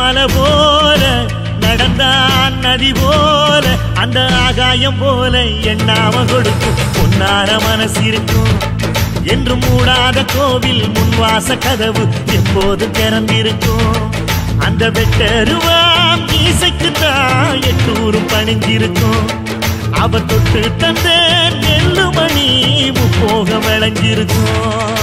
மலை போல நடந்தான் நதி போல அந்த ஆகாயம் போல எண்ணாம கொடுக்கும் பொன்னார மனசு இருக்கும் என்று மூடாத கோவில் முன்வாச கதவு எப்போது திறந்திருக்கும் அந்த வெட்டருவாம் மீசைக்கு தான் எட்டூரும் பணிஞ்சிருக்கும் அவ தொட்டு தந்த நெல்லு மணி முப்போக விளைஞ்சிருக்கும்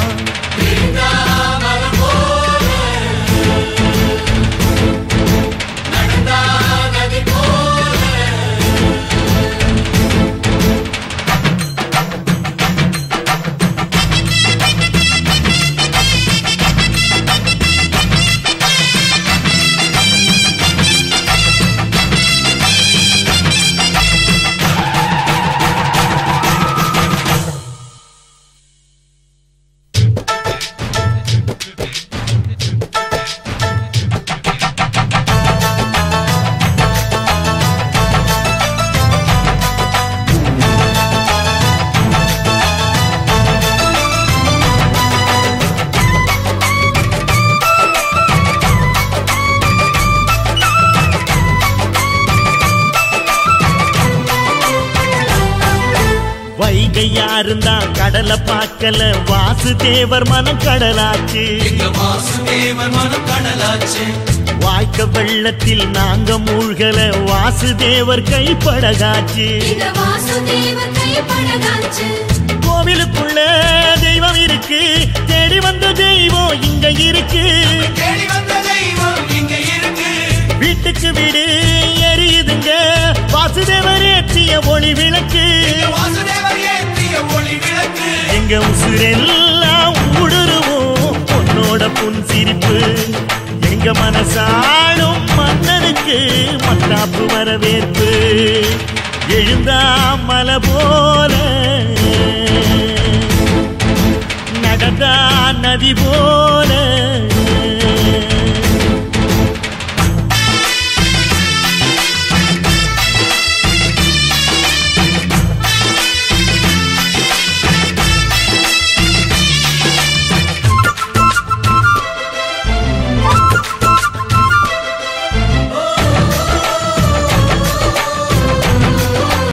வைகையா இருந்தா கடலை பார்க்கல வாசுதேவர் மனம் கடலாச்சு எங்க வாசுதேவன் மனம் கடலாச்சு வாய்க்க வெள்ளத்தில் நாங்க மூழ்கல வாசுதேவர் கைப்படகாச்சு இந்த வாசுதேவர் கைப்படகாச்சு கோவிலுக்குள்ள தெய்வம் இருக்கு தேடி வந்த தெய்வம் இங்க இருக்கு தேடி வந்த தெய்வம் இங்க இருக்கு வீட்டுக்கு வீடு எரியுதுங்க வாசுதேவர் ஏற்றிய ஒளி விளக்கு வாசுதேவர் ஏற்றிய ஒளி விளக்கு எங்க உசுரெல்லாம்